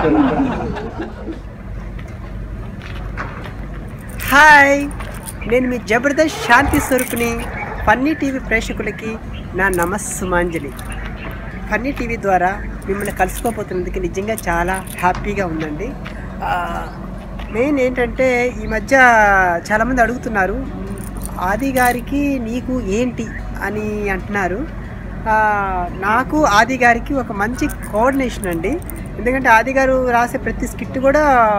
hi నేను మీ జబర్దస్త్ శాంతి స్వరూపుని ఫన్నీ టీవీ ప్రేక్షకులకి నా నమస్సుమాంజలి ఫన్నీ టీవీ ద్వారా మిమ్మల్ని కలుసుకోబోతున్నందుకు నిజంగా చాలా హ్యాపీగా ఉందండి ఆ, మెయిన్ ఏంటంటే ఈ మధ్య చాలామంది అడుగుతున్నారు ఆది గారికి నీకు ఏంటి అని అంటున్నారు ఆ, నాకు ఆది గారికి ఒక మంచి కోఆర్డినేషన్ అండి ఎందుకంటే ఆది గారు రాసే ప్రతి స్కిట్ కూడా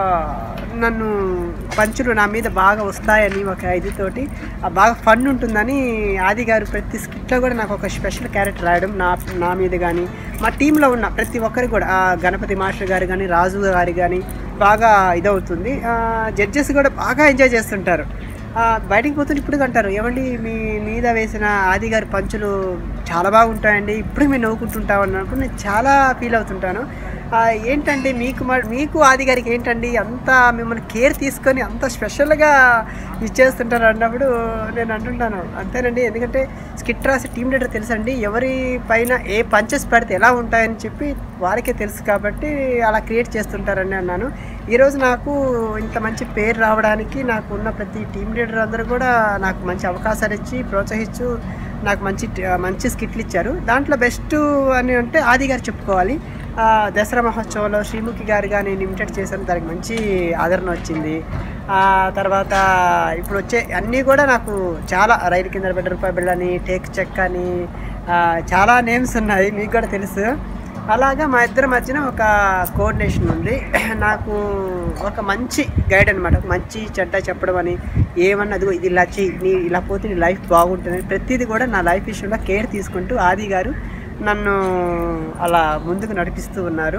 నన్ను పంచులు నా మీద బాగా వస్తాయని ఒక ఇదితోటి ఆ బాగా ఫన్ ఉంటుందని ఆది గారు ప్రతి స్కిట్లో కూడా నాకు ఒక స్పెషల్ క్యారెక్టర్ రాయడం నా నా మీద కానీ మా టీంలో ఉన్న ప్రతి ఒక్కరికి కూడా ఆ గణపతి మాస్టర్ గారు కానీ రాజు గారు కానీ బాగా ఇదవుతుంది జడ్జెస్ కూడా బాగా ఎంజాయ్ చేస్తుంటారు ఆ, బయటికి పోతుంటే ఇప్పుడు అంటారు ఏమండి మీ మీద వేసిన ఆది గారి పంచులు చాలా బాగుంటాయండి ఇప్పుడు మేము నవ్వుకుంటుంటాం అన్నప్పుడు నేను చాలా ఫీల్ అవుతుంటాను ఆ, ఏంటంటే మీకు మ- మీకు ఆది గారికి ఏంటండి అంత మిమ్మల్ని కేర్ తీసుకొని అంత స్పెషల్గా ఇచ్చేస్తుంటారు అన్నప్పుడు నేను అంటుంటాను అంతేనండి ఎందుకంటే స్కిట్ రాసే టీం లీడర్ తెలుసండి ఎవరి పైన ఏ పంచెస్ పెడితే ఎలా ఉంటాయని చెప్పి వారికే తెలుసు కాబట్టి అలా క్రియేట్ చేస్తుంటారని అన్నాను ఈరోజు నాకు ఇంత మంచి పేరు రావడానికి నాకు ఉన్న ప్రతి టీం లీడర్ అందరూ కూడా నాకు మంచి అవకాశాలు ఇచ్చి ప్రోత్సహించు నాకు మంచి మంచి స్కిట్లు ఇచ్చారు దాంట్లో బెస్ట్ అని అంటే ఆది గారు చెప్పుకోవాలి ఆ, దసరా మహోత్సవంలో శ్రీముఖి గారుగా నేను ఇమిటేట్ చేశాను దానికి మంచి ఆదరణ వచ్చింది ఆ తర్వాత ఇప్పుడు వచ్చే అన్నీ కూడా నాకు చాలా రైలు కింద పెట్ట రూపాయి బిళ్ళ అని టేక్ చెక్ అని ఆ, చాలా నేమ్స్ ఉన్నాయి మీకు కూడా తెలుసు అలాగా మా ఇద్దరి మధ్యన ఒక కోఆర్డినేషన్ ఉంది నాకు ఒక మంచి గైడ్ అనమాట ఒక మంచి చెడ్డ చెప్పడం అని ఏమన్నా అదిగో ఇది ఇలా చెయ్యి నీ ఇలా పోతే నీ లైఫ్ బాగుంటుంది ప్రతిదీ కూడా నా లైఫ్ విషయంలో కేర్ తీసుకుంటూ ఆది గారు నన్ను అలా ముందుకు నడిపిస్తూ ఉన్నారు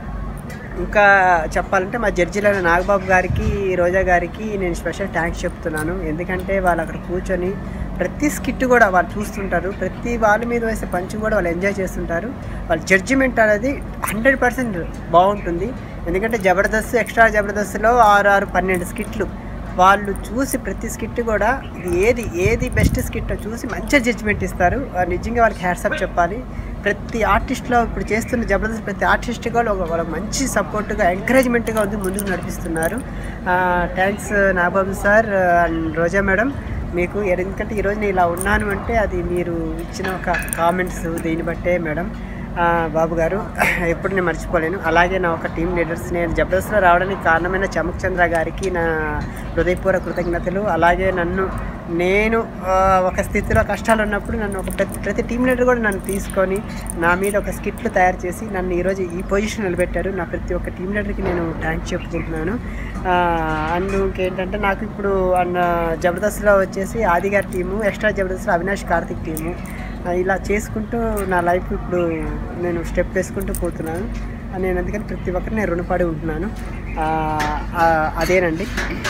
ఇంకా చెప్పాలంటే మా జడ్జిలైన నాగబాబు గారికి రోజా గారికి నేను స్పెషల్ థ్యాంక్స్ చెప్తున్నాను ఎందుకంటే వాళ్ళు అక్కడ కూర్చొని ప్రతి స్కిట్ కూడా వాళ్ళు చూస్తుంటారు ప్రతి వాళ్ళ మీద వేసే పంచ్ కూడా వాళ్ళు ఎంజాయ్ చేస్తుంటారు వాళ్ళ జడ్జిమెంట్ అనేది హండ్రెడ్ పర్సెంట్ బాగుంటుంది ఎందుకంటే జబర్దస్త్ ఎక్స్ట్రా జబర్దస్త్లో ఆరు ఆరు పన్నెండు స్కిట్లు వాళ్ళు చూసి ప్రతి స్కిట్ కూడా ఇది ఏది ఏది బెస్ట్ స్కిట్ చూసి మంచిగా జడ్జిమెంట్ ఇస్తారు ఆ, నిజంగా వాళ్ళకి హ్యాట్సప్ చెప్పాలి ప్రతి ఆర్టిస్ట్లో ఇప్పుడు చేస్తున్న జబర్దస్త్ ప్రతి ఆర్టిస్ట్ కూడా ఒక వాళ్ళకి మంచి సపోర్ట్గా ఎంకరేజ్మెంట్గా ఉంది ముందుకు నడిపిస్తున్నారు థ్యాంక్స్ నాబాబు సార్ అండ్ రోజా మేడం మీకు ఎందుకంటే ఈరోజు నేను ఇలా ఉన్నాను అంటే అది మీరు ఇచ్చిన ఒక కామెంట్స్ దీన్ని బట్టే మేడం ఆ, బాబు గారు ఎప్పుడు నేను మర్చిపోలేను అలాగే నా ఒక టీం లీడర్స్ నేను జబర్దస్త్లో రావడానికి కారణమైన చమక్ చంద్ర గారికి నా హృదయపూర్వక కృతజ్ఞతలు అలాగే నన్ను నేను ఆ, ఒక స్థితిలో కష్టాలు ఉన్నప్పుడు నన్ను ఒక ప్రతి ప్రతి టీం లీడర్ కూడా నన్ను తీసుకొని నా మీద ఒక స్కిట్లు తయారు చేసి నన్ను ఈరోజు ఈ పొజిషన్ నిలబెట్టారు నా ప్రతి ఒక్క టీం లీడర్కి నేను థ్యాంక్స్ చెప్పుకుంటున్నాను ఆ, అండ్ ఇంకేంటంటే నాకు ఇప్పుడు అన్న జబర్దస్త్లో వచ్చేసి ఆదిగారి టీము ఎక్స్ట్రా జబర్దస్త్లో అవినాష్ కార్తిక్ టీము ఆ, ఇలా చేసుకుంటూ నా లైఫ్ ఇప్పుడు నేను స్టెప్ వేసుకుంటూ పోతున్నాను ఆ, నేను అందుకని ప్రతి ఒక్కరిని నేను రుణపడి ఉంటున్నాను ఆ, ఆ, అదేనండి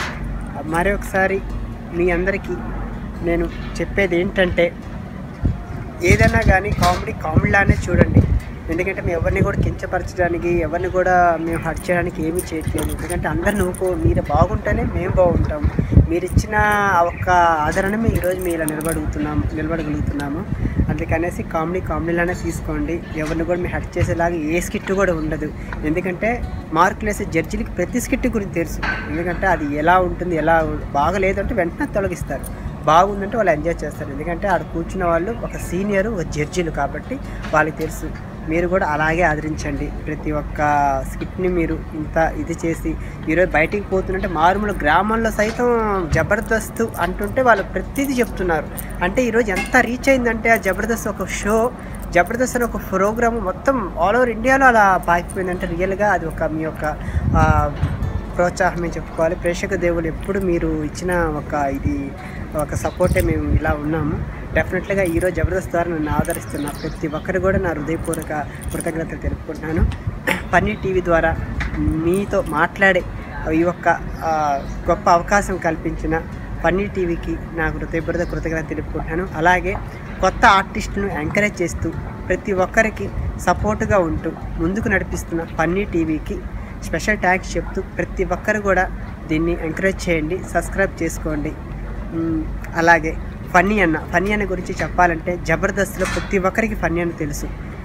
మరి ఒకసారి మీ అందరికీ నేను చెప్పేది ఏంటంటే ఏదైనా కానీ కామెడీ కామెడీలానే చూడండి ఎందుకంటే మేము ఎవరిని కూడా కించపరచడానికి ఎవరిని కూడా మేము హర్ట్ చేయడానికి ఏమీ చేయట్లేదు ఎందుకంటే అందరు నువ్వు మీరు బాగుంటేనే మేము బాగుంటాము మీరు ఇచ్చిన ఆ ఒక్క ఆదరణమే ఈరోజు మేము ఇలా నిలబడుగుతున్నాము నిలబడగలుగుతున్నాము అందుకనేసి కామెడీ కామెడీలానే తీసుకోండి ఎవరిని కూడా మీరు హర్ట్ చేసేలాగా ఏ స్కిట్ కూడా ఉండదు ఎందుకంటే మార్కులు వేసే జడ్జిలకి ప్రతి స్కిట్ గురించి తెలుసు ఎందుకంటే అది ఎలా ఉంటుంది ఎలా బాగలేదంటే వెంటనే తొలగిస్తారు బాగుందంటే వాళ్ళు ఎంజాయ్ చేస్తారు ఎందుకంటే ఆడ కూర్చున్న వాళ్ళు ఒక సీనియర్ ఒక జడ్జిలు కాబట్టి వాళ్ళకి తెలుసు మీరు కూడా అలాగే ఆదరించండి ప్రతి ఒక్క స్కిట్ని మీరు ఇంత ఇది చేసి ఈరోజు బయటికి పోతుంటే మారుమూల గ్రామాల్లో సైతం జబర్దస్త్ అంటుంటే వాళ్ళు ప్రతిదీ చెప్తున్నారు అంటే ఈరోజు ఎంత రీచ్ అయిందంటే ఆ జబర్దస్త్ ఒక షో జబర్దస్త్ అనే ఒక ప్రోగ్రామ్ మొత్తం ఆల్ ఓవర్ ఇండియాలో అలా పాకిపోయిందంటే రియల్గా అది ఒక మీ యొక్క ఆ, ప్రోత్సాహమే చెప్పుకోవాలి ప్రేక్షక దేవులు ఎప్పుడు మీరు ఇచ్చిన ఒక ఇది ఒక సపోర్టే మేము ఇలా ఉన్నాము డెఫినెట్గా ఈరోజు జబర్దస్త్ ద్వారా నన్ను ఆదరిస్తున్న ప్రతి ఒక్కరు కూడా నా హృదయపూర్వక కృతజ్ఞతలు తెలుపుకుంటున్నాను పన్నీ టీవీ ద్వారా మీతో మాట్లాడే ఈ యొక్క ఆ, గొప్ప అవకాశం కల్పించిన పన్నీ టీవీకి నా హృదయపూర్వక కృతజ్ఞత తెలుపుకుంటున్నాను అలాగే కొత్త ఆర్టిస్టులను ఎంకరేజ్ చేస్తూ ప్రతి ఒక్కరికి సపోర్టుగా ఉంటూ ముందుకు నడిపిస్తున్న పన్నీ టీవీకి స్పెషల్ ట్యాక్స్ చెప్తూ ప్రతి ఒక్కరు కూడా దీన్ని ఎంకరేజ్ చేయండి సబ్స్క్రైబ్ చేసుకోండి మ్మ్, అలాగే ఫన్నీ అన్న ఫన్నీ అన్న గురించి చెప్పాలంటే జబర్దస్త్లో ప్రతి ఒక్కరికి ఫన్నీ అన్న తెలుసు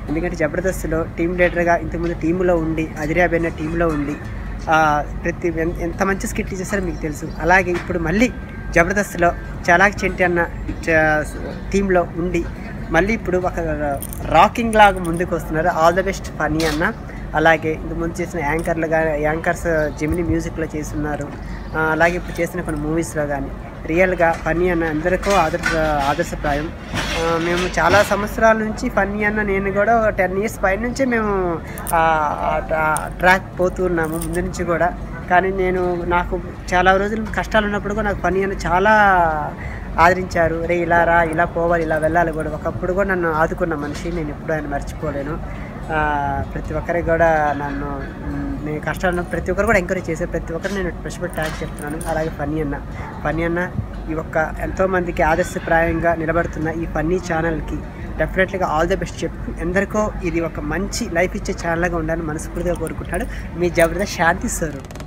ఎందుకంటే జబర్దస్త్లో టీం లీడర్గా ఇంతకుముందు టీంలో ఉండి అదిరాబ్ అనే టీంలో ఉండి ఆ, ప్రతి ఎన్- ఎంత మంచి స్కిట్ చేశారో మీకు తెలుసు అలాగే ఇప్పుడు మళ్ళీ జబర్దస్త్లో చాలా చెంటి అన్న చ- టీంలో ఉండి మళ్ళీ ఇప్పుడు ఒక రాకింగ్ లాగా ముందుకు వస్తున్నారు ఆల్ ద బెస్ట్ ఫనీ అన్న అలాగే ఇంతకు ముందు చేసిన యాంకర్లుగా యాంకర్స్ జెమిని మ్యూజిక్లో చేస్తున్నారు ఆ, అలాగే ఇప్పుడు చేసిన కొన్ని మూవీస్లో కానీ రియల్గా ఫన్నీ అన్న అందరికీ ఆదర్శ ఆదర్శప్రాయం ఆ, మేము చాలా సంవత్సరాల నుంచి ఫన్నీ అన్న నేను కూడా ఒక టెన్ ఇయర్స్ పై నుంచే మేము ఆ, ఆ ట్రా- ట్రాక్ పోతూ ఉన్నాము ముందు నుంచి కూడా కానీ నేను నాకు చాలా రోజులు కష్టాలు ఉన్నప్పుడు కూడా నాకు ఫన్నీ అన్న చాలా ఆదరించారు రే ఇలా రా ఇలా పోవాలి ఇలా వెళ్ళాలి కూడా ఒకప్పుడు కూడా నన్ను ఆదుకున్న మనిషి నేను ఎప్పుడు ఆయన మర్చిపోలేను ఆ, ప్రతి ఒక్కరికి కూడా నన్ను మ్, నేను కష్టాలు ఉన్నప్పుడు ప్రతి ఒక్కరు కూడా ఎంకరేజ్ చేశారు ప్రతి ఒక్కరు నేను స్పెషల్ ట్యాగ్ చెప్తున్నాను అలాగే ఫన్నీ అన్న ఫన్నీ అన్న ఈ ఒక్క ఎంతోమందికి ఆదర్శప్రాయంగా నిలబడుతున్న ఈ ఫన్నీ ఛానల్కి డెఫినెట్లీగా ఆల్ ద బెస్ట్ చెప్పు ఎందరికో ఇది ఒక మంచి లైఫ్ ఇచ్చే ఛానల్గా ఉండాలని మనస్ఫూర్తిగా కోరుకుంటున్నాడు మీ జబర్దస్త్ శాంతి స్వరూప్